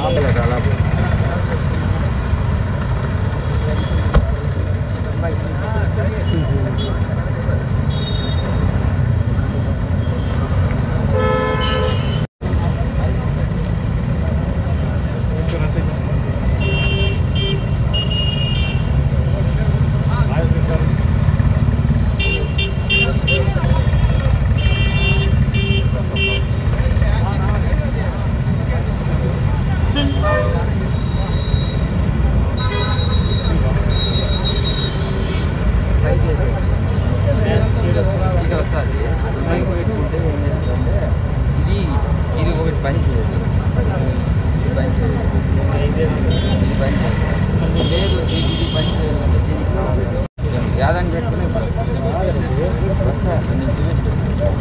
ఇది వస్తుంది మైక్ పెట్టుకుంటే ఏంటంటే ఇది ఇది ఒకటి పని చేయదు ఇది పని చేయదు ఇది పని చేయదు లేదు ఇది ఇది పని చేయాలంటే దీనికి కావాలి యాదని పెట్టుకుని వస్తా నేను చూపిస్తాను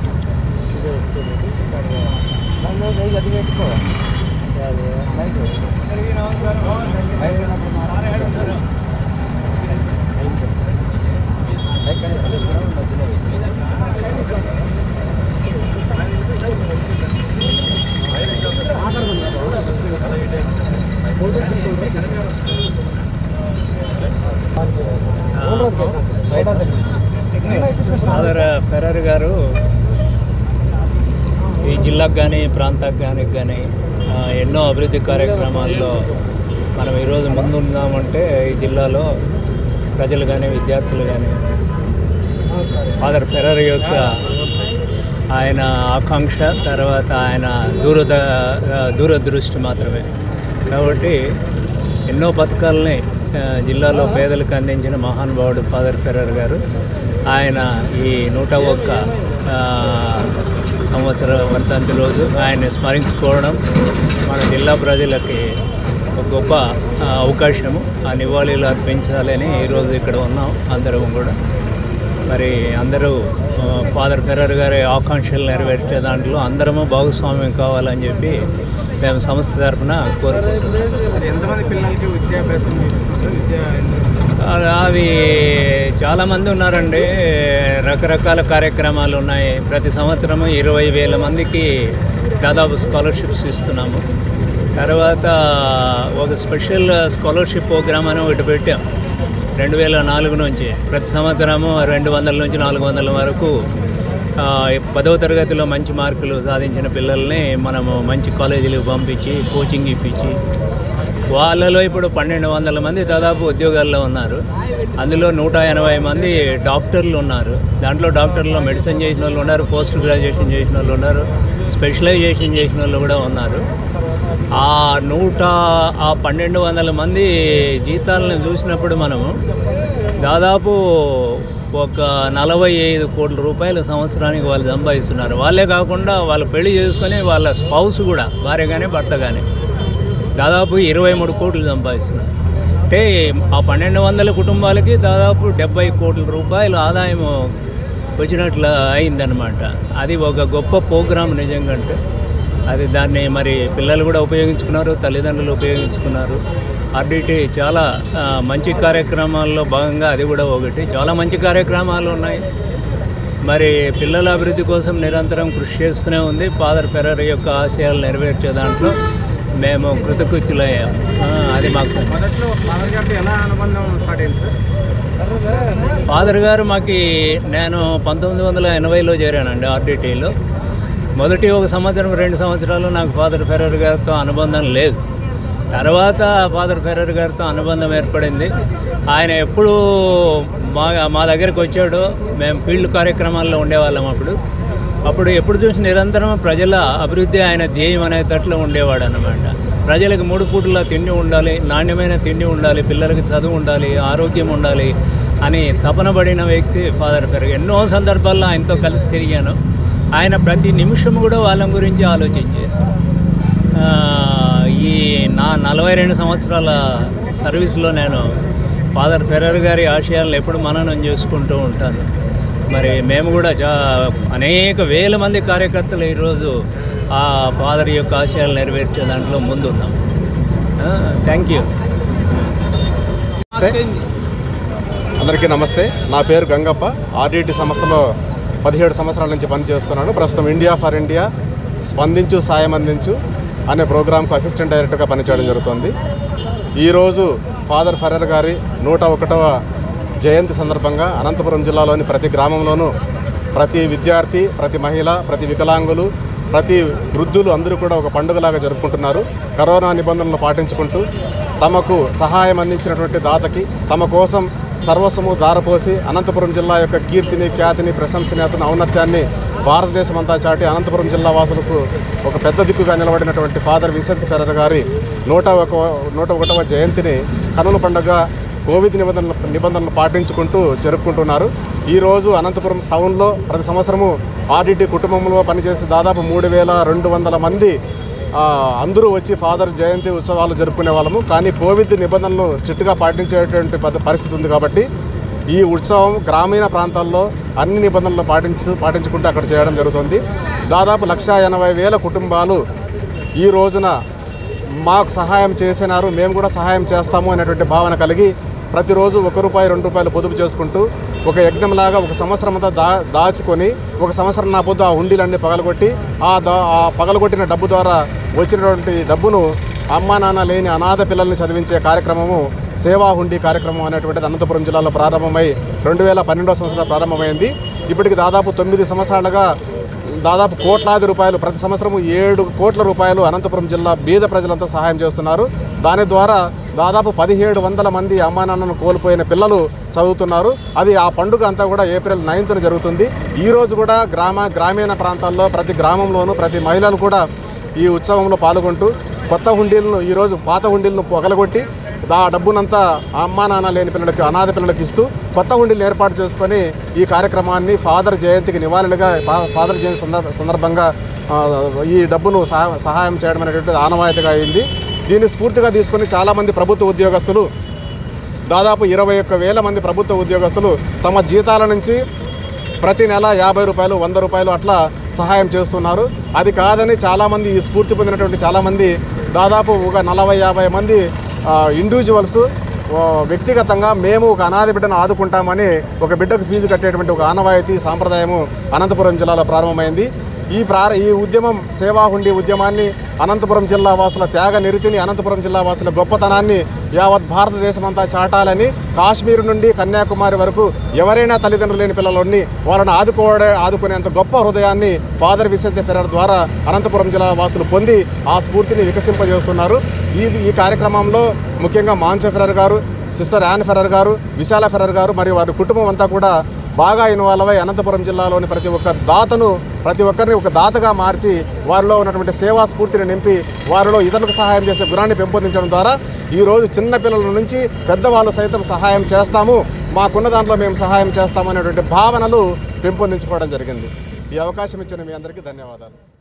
మైక్ అది పెట్టుకో మైక్ మైక్ ఉన్నప్పుడు మాట్లాడు. మైక్ అనేది పెట్టుకోవడం మధ్యలో పెట్టు. ఫాదర్ ఫెరర్ గారు ఈ జిల్లాకు కానీ ప్రాంతానికి కానీ కానీ ఆ, ఎన్నో అభివృద్ధి కార్యక్రమాల్లో మనం ఈరోజు ముందున్నామంటే ఈ జిల్లాలో ప్రజలు కానీ విద్యార్థులు కానీ ఫాదర్ ఫెరర్ యొక్క ఆయన ఆకాంక్ష తర్వాత ఆయన దూరద దూరదృష్టి మాత్రమే కాబట్టి ఎన్నో పథకాలని ఆ, జిల్లాలో పేదలకు అందించిన మహానుభావుడు ఫాదర్ ఫెరర్ గారు ఆయన ఈ నూట ఒక్క ఆ, సంవత్సర వర్ధంతి రోజు ఆయన్ని స్మరించుకోవడం మన జిల్లా ప్రజలకి ఒక గొప్ప ఆ, అవకాశము ఆ నివాళులు అర్పించాలని ఈరోజు ఇక్కడ ఉన్నాం అందరం కూడా మరి అందరూ ఆ, ఫాదర్ ఫెరర్ గారి ఆకాంక్షలు నెరవేర్చే దాంట్లో అందరము భాగస్వామ్యం కావాలని చెప్పి మేము సంస్థ తరఫున కోరుకుంటున్నాం ఎంతమంది పిల్లలకి విద్యాభ్యాసం నేర్పుతున్నారు? విద్యా ఆ- అవి చాలామంది ఉన్నారండి రకరకాల కార్యక్రమాలు ఉన్నాయి ప్రతి సంవత్సరము ఇరవై వేల మందికి దాదాపు స్కాలర్షిప్స్ ఇస్తున్నాము తర్వాత ఒక స్పెషల్ స్కాలర్షిప్ ప్రోగ్రామ్ అని ఒకటి పెట్టాం రెండు వేల నాలుగు నుంచి ప్రతి సంవత్సరము రెండు వందల నుంచి నాలుగు వందల వరకు ఆ, పదవ తరగతిలో మంచి మార్కులు సాధించిన పిల్లల్ని మనము మంచి కాలేజీలకు పంపించి కోచింగ్ ఇప్పించి వాళ్ళలో ఇప్పుడు పన్నెండు వందల మంది దాదాపు ఉద్యోగాల్లో ఉన్నారు అందులో నూట ఎనభై మంది డాక్టర్లు ఉన్నారు దాంట్లో డాక్టర్లో మెడిసిన్ చేసిన వాళ్ళు ఉన్నారు పోస్ట్ గ్రాడ్యుయేషన్ చేసిన వాళ్ళు ఉన్నారు స్పెషలైజేషన్ చేసిన వాళ్ళు కూడా ఉన్నారు ఆ నూట ఆ పన్నెండు వందల మంది జీతాలను చూసినప్పుడు మనము దాదాపు ఒక నలభై ఐదు కోట్ల రూపాయలు సంవత్సరానికి వాళ్ళు సంపాదిస్తున్నారు వాళ్ళే కాకుండా వాళ్ళు పెళ్లి చేసుకొని వాళ్ళ స్పౌస్ కూడా భార్య కానీ భర్త కానీ దాదాపు ఇరవై మూడు కోట్లు సంపాదిస్తున్నారు అంటే ఆ పన్నెండు వందల కుటుంబాలకి దాదాపు డెబ్బై కోట్ల రూపాయల ఆదాయం వచ్చినట్లు అయిందనమాట అది ఒక గొప్ప ప్రోగ్రాం నిజంగా అంటే అది దాన్ని మరి పిల్లలు కూడా ఉపయోగించుకున్నారు తల్లిదండ్రులు ఉపయోగించుకున్నారు ఆర్డిటి చాలా ఆ, మంచి కార్యక్రమాల్లో భాగంగా అది కూడా ఒకటి చాలా మంచి కార్యక్రమాలు ఉన్నాయి మరి పిల్లల అభివృద్ధి కోసం నిరంతరం కృషి చేస్తూనే ఉంది ఫాదర్ ఫెరర్ యొక్క ఆశయాలు నెరవేర్చే దాంట్లో మేము కృతకృత్యులయ్యాము ఆ, అది మాకు మొదట్లో ఫాదర్ గారితో ఎలా అనుబంధం స్టార్ట్ అయింది సార్ ఫాదర్ గారు మాకు నేను పంతొమ్మిది వందల ఎనభైలో చేరానండి ఆర్డిటీలో మొదటి ఒక సంవత్సరం రెండు సంవత్సరాలు నాకు ఫాదర్ ఫెరర్ గారితో అనుబంధం లేదు తర్వాత ఫాదర్ ఫెరర్ గారితో అనుబంధం ఏర్పడింది ఆయన ఎప్పుడు మా మా దగ్గరికి వచ్చాడో మేము ఫీల్డ్ కార్యక్రమాల్లో ఉండేవాళ్ళం అప్పుడు అప్పుడు ఎప్పుడు చూసి నిరంతరం ప్రజల అభివృద్ధి ఆయన ధ్యేయం అనేటట్లు ఉండేవాడు అనమాట ప్రజలకు మూడు పూటల తిండి ఉండాలి నాణ్యమైన తిండి ఉండాలి పిల్లలకి చదువు ఉండాలి ఆరోగ్యం ఉండాలి అని తపన పడిన వ్యక్తి ఫాదర్ ఫెరర్ ఎన్నో సందర్భాల్లో ఆయనతో కలిసి తిరిగాను ఆయన ప్రతి నిమిషం కూడా వాళ్ళ గురించి ఆలోచన చేశారు ఆ, ఈ నా నలభై రెండు సంవత్సరాల సర్వీస్లో నేను ఫాదర్ ఫెరర్ గారి ఆశయాలను ఎప్పుడు మననం చేసుకుంటూ ఉంటాను మరి మేము కూడా చా అనేక వేల మంది కార్యకర్తలు ఈరోజు ఆ ఫాదర్ యొక్క ఆశయాలు నెరవేర్చే దాంట్లో ముందున్నాం థ్యాంక్ యూ అందరికీ నమస్తే నా పేరు గంగప్ప ఆర్డిటి సంస్థలో పదిహేడు సంవత్సరాల నుంచి పనిచేస్తున్నాను ప్రస్తుతం ఇండియా ఫర్ ఇండియా స్పందించు సాయం అందించు అనే ప్రోగ్రాంకు అసిస్టెంట్ డైరెక్టర్గా పనిచేయడం జరుగుతుంది ఈరోజు ఫాదర్ ఫెరర్ గారి నూట ఒకటవ జయంతి సందర్భంగా అనంతపురం జిల్లాలోని ప్రతి గ్రామంలోనూ ప్రతి విద్యార్థి ప్రతి మహిళ ప్రతి వికలాంగులు ప్రతి వృద్ధులు అందరూ కూడా ఒక పండుగలాగా జరుపుకుంటున్నారు కరోనా నిబంధనలు పాటించుకుంటూ తమకు సహాయం అందించినటువంటి దాతకి తమ కోసం సర్వస్వము దారపోసి అనంతపురం జిల్లా యొక్క కీర్తిని ఖ్యాతిని ప్రశంసనీయతను ఔన్నత్యాన్ని భారతదేశం అంతా చాటి అనంతపురం జిల్లా వాసులకు ఒక పెద్ద దిక్కుగా నిలబడినటువంటి ఫాదర్ విసంత్ ఫెరర్ గారి నూట ఒక నూట ఒకటవ జయంతిని కనుల పండుగ కోవిడ్ నిబంధనలు నిబంధనలు పాటించుకుంటూ జరుపుకుంటున్నారు ఈరోజు అనంతపురం టౌన్లో ప్రతి సంవత్సరము ఆర్డిటి కుటుంబంలో పనిచేసి దాదాపు మూడు వేల రెండు వందల మంది ఆ, అందరూ వచ్చి ఫాదర్ జయంతి ఉత్సవాలు జరుపుకునే వాళ్ళము కానీ కోవిడ్ నిబంధనలు స్ట్రిక్ట్గా పాటించేటువంటి పద్ధ- పరిస్థితి ఉంది కాబట్టి ఈ ఉత్సవం గ్రామీణ ప్రాంతాల్లో అన్ని నిబంధనలు పాటించు పాటించుకుంటూ అక్కడ చేయడం జరుగుతుంది దాదాపు లక్ష ఎనభై వేల కుటుంబాలు ఈ రోజున మాకు సహాయం చేసినారు మేము కూడా సహాయం చేస్తాము అనేటువంటి భావన కలిగి ప్రతిరోజు ఒక రూపాయి రెండు రూపాయలు పొదుపు చేసుకుంటూ ఒక యజ్ఞంలాగా ఒక సంవత్సరం అంతా దా దాచుకొని ఒక సంవత్సరం నా పొద్దు ఆ హుండీలన్నీ పగలగొట్టి ఆ దా ఆ పగలగొట్టిన డబ్బు ద్వారా వచ్చినటువంటి డబ్బును అమ్మా నాన్న లేని అనాథ పిల్లల్ని చదివించే కార్యక్రమము సేవా హుండీ కార్యక్రమం అనేటువంటిది అనంతపురం జిల్లాలో ప్రారంభమై రెండు వేల పన్నెండవ సంవత్సరంలో ప్రారంభమైంది ఇప్పటికి దాదాపు తొమ్మిది సంవత్సరాలుగా దాదాపు కోట్లాది రూపాయలు ప్రతి సంవత్సరం ఏడు కోట్ల రూపాయలు అనంతపురం జిల్లా బీద ప్రజలంతా సహాయం చేస్తున్నారు దాని ద్వారా దాదాపు పదిహేడు వందల మంది అమ్మా నాన్నను కోల్పోయిన పిల్లలు చదువుతున్నారు అది ఆ పండుగ అంతా కూడా ఏప్రిల్ నైన్త్న జరుగుతుంది ఈ రోజు కూడా గ్రామ గ్రామీణ ప్రాంతాల్లో ప్రతి గ్రామంలోనూ ప్రతి మహిళలు కూడా ఈ ఉత్సవంలో పాల్గొంటూ కొత్త హుండీలను ఈరోజు పాత హుండీలను పొగలగొట్టి ఆ డబ్బునంతా అమ్మా నాన్న లేని పిల్లలకి అనాథ పిల్లలకి ఇస్తూ కొత్త హుండీలు ఏర్పాటు చేసుకొని ఈ కార్యక్రమాన్ని ఫాదర్ జయంతికి నివాళులుగా ఫా- ఫాదర్ జయంతి సందర్భ సందర్భంగా ఆ, ఈ డబ్బును సహా- సహాయం చేయడం అనేటువంటిది ఆనవాయితీగా అయింది దీన్ని స్ఫూర్తిగా తీసుకొని చాలామంది ప్రభుత్వ ఉద్యోగస్తులు దాదాపు ఇరవై ఒక్క వేల మంది ప్రభుత్వ ఉద్యోగస్తులు తమ జీతాల నుంచి ప్రతి నెల యాభై రూపాయలు వంద రూపాయలు అట్లా సహాయం చేస్తున్నారు అది కాదని చాలామంది ఈ స్ఫూర్తి పొందినటువంటి చాలామంది దాదాపు ఒక నలభై యాభై మంది ఇండివిజువల్స్ వ్యక్తిగతంగా మేము ఒక అనాథ బిడ్డను ఆదుకుంటామని ఒక బిడ్డకు ఫీజు కట్టేటువంటి ఒక ఆనవాయితీ సాంప్రదాయము అనంతపురం జిల్లాలో ప్రారంభమైంది ఈ ప్రార ఈ ఉద్యమం సేవా హుండీ ఉద్యమాన్ని అనంతపురం జిల్లా వాసుల త్యాగ నిరితిని అనంతపురం జిల్లా వాసుల గొప్పతనాన్ని యావత్ భారతదేశం అంతా చాటాలని కాశ్మీర్ నుండి కన్యాకుమారి వరకు ఎవరైనా తల్లిదండ్రులు లేని పిల్లలని వాళ్ళని ఆదుకోవడే ఆదుకునేంత గొప్ప హృదయాన్ని ఫాదర్ విసంతి ఫెరర్ ద్వారా అనంతపురం జిల్లా వాసులు పొంది ఆ స్ఫూర్తిని వికసింపజేస్తున్నారు ఈ ఈ కార్యక్రమంలో ముఖ్యంగా మాన్స Ferrer garu sister Anne Ferrer garu Vishala Ferrer గారు మరియు వారి కుటుంబం అంతా కూడా బాగా ఇన్వాల్వ్ అయి అనంతపురం జిల్లాలోని ప్రతి ఒక్క దాతను ప్రతి ఒక్కరిని ఒక దాతగా మార్చి వారిలో ఉన్నటువంటి సేవా స్ఫూర్తిని నింపి వారిలో ఇతరులకు సహాయం చేసే గుణాన్ని పెంపొందించడం ద్వారా ఈరోజు చిన్న పిల్లల నుంచి పెద్దవాళ్ళు సైతం సహాయం చేస్తాము మాకున్న దాంట్లో మేము సహాయం చేస్తాము అనేటువంటి భావనలు పెంపొందించుకోవడం జరిగింది ఈ అవకాశం ఇచ్చిన మీ అందరికీ ధన్యవాదాలు